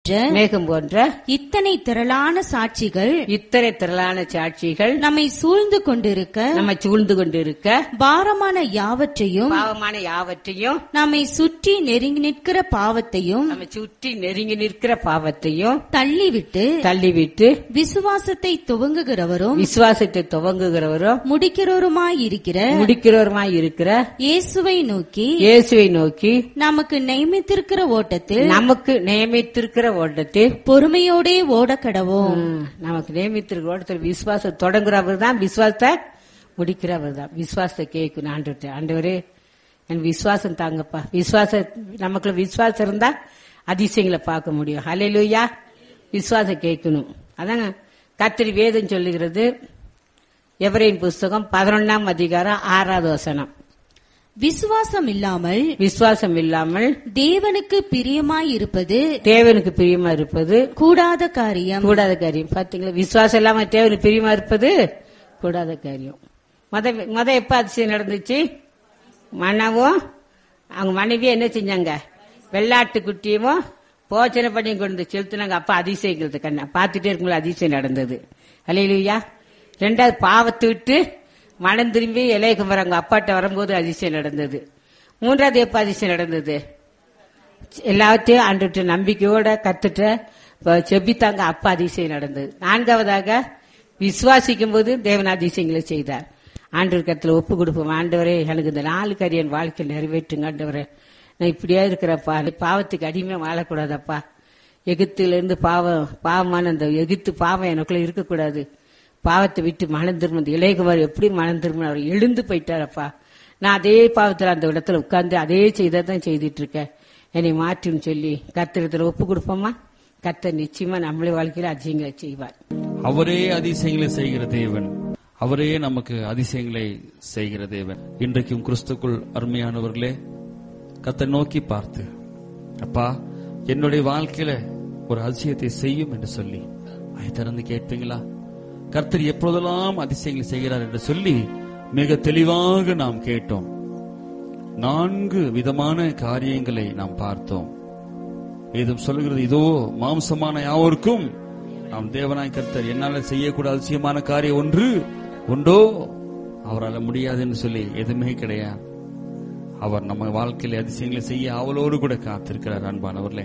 மேகம் போன்ற இத்தனை திரளான சாட்சிகள் இத்தனை திரளான சாட்சிகள் நம்மை சூழ்ந்து கொண்டிருக்க நம்மை சூழ்ந்து கொண்டிருக்க பாரமான யாவற்றையும் பாவமான யாவற்றையும் நம்மை சுற்றி நெருங்கி நிற்கிற பாவத்தையும் நம்மை சுற்றி நெருங்கி நிற்கிற பாவத்தையும் தள்ளிவிட்டு தள்ளிவிட்டு விசுவாசத்தை துவங்குகிறவரும் விசுவாசத்தை துவங்குகிறவரும் முடிக்கிறவருமாயிருக்கிற முடிக்கிறவருமாய் இருக்கிற இயேசுவை நோக்கி இயேசுவை நோக்கி நமக்கு நியமித்திருக்கிற ஓட்டத்தில் நமக்கு நியமித்திருக்கிற ஓட்டத்தில் பொறுமையோடே ஓடக்கடவோம் ம், நமக்கு நியமித்திருக்கிற ஓட்டத்தில் விசுவாசம் தொடங்குறவர் தான் விசுவாசத்தை முடிக்கிறவர் தான் விசுவாசத்தை கேட்கணும் ஆண்டு ஆண்டவரே என் விசுவாசம் தாங்கப்பா விசுவாச நமக்குள்ள விசுவாசம் இருந்தா அதிசயங்களை பார்க்க முடியும் ஹalleluya விசுவாசம் கேட்கணும் அதாங்க கத்திரி வேதம் சொல்லுகிறது எவரையின் புஸ்தகம் பதினொன்னாம் அதிகாரம் ஆறாவது வசனம் விசுவாசம் இல்லாமல் விசுவாசம் இல்லாமல் தேவனுக்கு பிரியமாயிருப்பது தேவனுக்கு பிரியமா இருப்பது கூடாத காரியம் கூடாத காரியம் பாத்தீங்களா விசுவாசம் இல்லாம தேவனுக்கு பிரியமா இருப்பது கூடாத காரியம் மத மத எப்ப அதிசயம் நடந்துச்சு மனவும் அவங்க மனைவி என்ன செஞ்சாங்க வெள்ளாட்டு குட்டியும் போச்சனை பண்ணி கொண்டு செலுத்தினாங்க அப்ப அதிசயங்கிறது கண்ணா பார்த்துட்டே இருக்கும்போது அதிசயம் நடந்தது அலையிலுயா ரெண்டாவது பாவத்தை விட்டு மனம் திரும்பி இலைய குமரங்க அப்பாட்ட வரும்போது அதிசயம் நடந்தது மூன்றாவது எப்ப அதிசயம் நடந்தது எல்லாத்தையும் ஆண்டுட்டு நம்பிக்கையோட கத்துட்ட ப- செபித்தாங்க அப்ப அதிசயம் நடந்தது நான்காவதாக விசுவாசிக்கும் போது தேவன் அதிசயங்களை செய்தார் ஆண்டவர் கத்துல ஒப்பு கொடுப்போம் ஆண்டவரே எனக்கு இந்த நாலு கரியன் வாழ்க்கையில் நிறைவேற்றுங்க ஆண்டவரே நான் இப்படியா இருக்கிறப்பா பாவத்துக்கு அடிமையா வாழக்கூடாதப்பா எகிப்துல இருந்து பாவம் பாவமான அந்த எகிப்து பாவம் எனக்குள்ள இருக்கக்கூடாது பாவத்தை விட்டு மனம் திரும்ப இளையகுமார் எப்படி மனம் திரும்ப அவர் எழுந்து போயிட்டாரப்பா நான் அதே பாவத்துல அந்த இடத்துல உட்கார்ந்து அதே செய்தான் செய்துட்டு இருக்கேன் என்னை மாற்றுன்னு சொல்லி கத்திரத்துல ஒப்பு கொடுப்போமா கர்த்தர் நிச்சயமா நம்மளே வாழ்க்கையில அதிசயங்களை செய்வார் அவரே அதிசயங்களை செய்கிற தேவன் அவரே நமக்கு அதிசயங்களை செய்கிற தேவன் இன்றைக்கும் கிறிஸ்துக்குள் அருமையானவர்களே கத்தை நோக்கி பார்த்து அப்பா என்னுடைய வாழ்க்கையில ஒரு அதிசயத்தை செய்யும் என்று சொல்லி அதை திறந்து கேட்பீங்களா கர்த்தர் எப்பொழுதெல்லாம் அதிசயங்களை செய்கிறார் என்று சொல்லி மிக தெளிவாக நாம் கேட்டோம் நான்கு விதமான காரியங்களை நாம் பார்த்தோம் வேதம் சொல்லுகிறது இதோ மாம்சமான யாவருக்கும் நாம் தேவனாய் கர்த்தர் என்னால செய்யக்கூடாத அதிசயமான காரியம் ஒன்று உண்டோ அவரால் முடியாதுன்னு சொல்லி எதுவுமே கிடையாது அவர் நம்ம வாழ்க்கையில அதிசயங்களை செய்ய அவளோடு கூட காத்திருக்கிறார் அன்பானவர்களே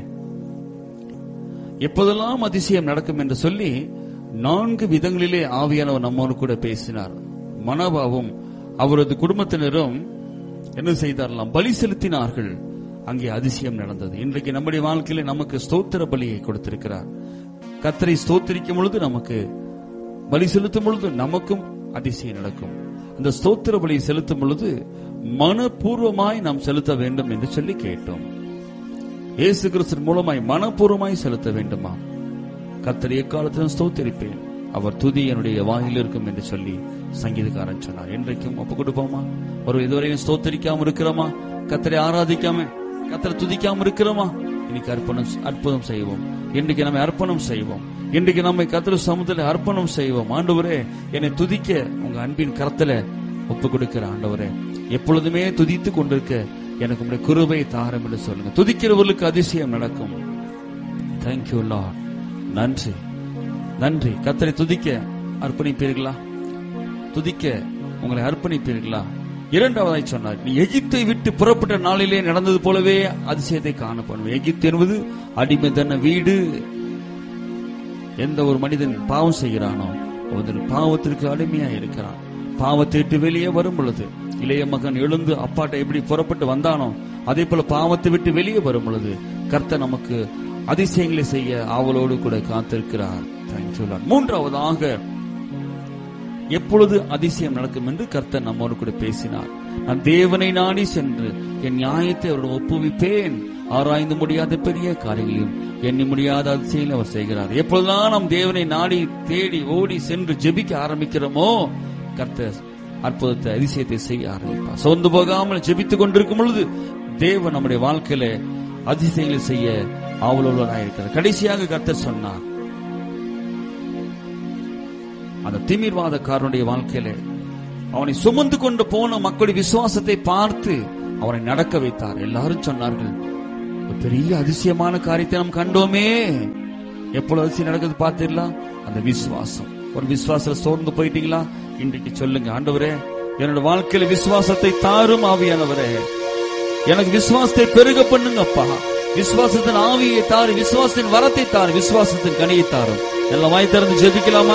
எப்போதெல்லாம் அதிசயம் நடக்கும் என்று சொல்லி நான்கு விதங்களிலே ஆவியானவர் நம்மோடு கூட பேசினார் மனபாவும் அவரது குடும்பத்தினரும் என்ன செய்தார்களாம் பலி செலுத்தினார்கள் அங்கே அதிசயம் நடந்தது இன்றைக்கு நம்முடைய வாழ்க்கையில நமக்கு ஸ்தோத்திர பலியை கொடுத்திருக்கிறார் கத்தரை ஸ்தோத்திரிக்கும் பொழுது நமக்கு பலி செலுத்தும் பொழுது நமக்கும் அதிசயம் நடக்கும் அந்த ஸ்தோத்திர பலியை செலுத்தும் பொழுது மனப்பூர்வமாய் நாம் செலுத்த வேண்டும் என்று சொல்லி கேட்டோம் இயேசு கிறிஸ்து மூலமாய் மனப்பூர்வமாய் செலுத்த வேண்டுமா கத்தர் எக்காலத்திலும் ஸ்தோத்திரிப்பேன் அவர் துதி என்னுடைய வாயில் இருக்கும் என்று சொல்லி சங்கீதக்காரன் சொன்னார் என்றைக்கும் ஒப்பு கொடுப்போமா ஒரு இதுவரையும் ஸ்தோத்தரிக்காம இருக்கிறோமா கத்தரை ஆராதிக்காம கத்தரை துதிக்காம இருக்கிறோமா இன்னைக்கு அர்ப்பணம் அற்புதம் செய்வோம் இன்றைக்கு நம்ம அர்ப்பணம் செய்வோம் இன்றைக்கு நம்மை கத்திர சமுதிர அர்ப்பணம் செய்வோம் ஆண்டவரே என்னை துதிக்க உங்க அன்பின் கரத்துல ஒப்பு கொடுக்கிற ஆண்டவரே எப்பொழுதுமே துதித்து கொண்டிருக்க எனக்கு உங்களுடைய குருவை தாரம் என்று சொல்லுங்க துதிக்கிறவர்களுக்கு அதிசயம் நடக்கும் தேங்க்யூ லார்ட் நன்றி நன்றி கத்தரை துதிக்க அர்ப்பணிப்பீர்களா துதிக்க உங்களை அர்ப்பணிப்பீர்களா இரண்டாவதாய் சொன்னார் நீ எகிப்தை விட்டு புறப்பட்ட நாளிலே நடந்தது போலவே அதிசயத்தை காணப்படும் எகிப்து என்பது அடிமைதன வீடு எந்த ஒரு மனிதன் பாவம் செய்கிறானோ ஒரு பாவத்திற்கு அடிமையா இருக்கிறான் பாவத்தை விட்டு வெளியே வரும் பொழுது இளைய மகன் எழுந்து அப்பாட்ட எப்படி புறப்பட்டு வந்தானோ அதே போல பாவத்தை விட்டு வெளியே வரும் பொழுது கர்த்தர் நமக்கு அதிசயங்களை செய்ய ஆவலோடு கூட காத்திருக்கிறார் Thank you, Lord. மூன்றாவதாக எப்பொழுது அதிசயம் நடக்கும் என்று கர்த்தர் நம்மோடு கூட பேசினார் நான் தேவனை நாடி சென்று என் நியாயத்தை அவருடன் ஒப்புவிப்பேன் ஆராய்ந்து முடியாத பெரிய காரியங்களையும் எண்ணி முடியாத அதிசயம் அவர் செய்கிறார் எப்பொழுதெல்லாம் நாம் தேவனை நாடி தேடி ஓடி சென்று ஜெபிக்க ஆரம்பிக்கிறோமோ கர்த்தர் அற்புதத்தை அதிசயத்தை செய்ய ஆரம்பிப்பார் சோர்ந்து போகாமல் ஜெபித்துக் கொண்டிருக்கும் பொழுது தேவன் நம்முடைய வாழ்க்கையில அதிசயங்களை செய்ய ஆவலுள்ளவராயிருக்கிறார் கடைசியாக கர்த்தர் சொன்னார் அந்த திமிர்வாதக்காரனுடைய வாழ்க்கையில அவனை சுமந்து கொண்டு போன மக்களுடைய விசுவாசத்தை பார்த்து அவனை நடக்க வைத்தார் எல்லாரும் சொன்னார்கள் ஒரு பெரிய அதிசயமான காரியத்தை நாம் கண்டோமே எப்பொழுது அதிசயம் நடக்குது பார்த்திடலாம் அந்த விசுவாசம் ஒரு விசுவாசத்துல சோர்ந்து போயிட்டீங்களா இன்றைக்கு சொல்லுங்க ஆண்டவரே என்னோட வாழ்க்கையில விசுவாசத்தை தாரும் ஆவியானவரே எனக்கு விசுவாசத்தை பெருக பண்ணுங்கப்பா விசுவாசத்தின் ஆவியை தாரு விசுவாசத்தின் வரத்தை தாரு விசுவாசத்தின் கனியை தாரும் எல்லாம் வாய் திறந்து ஜெபிக்கலாமா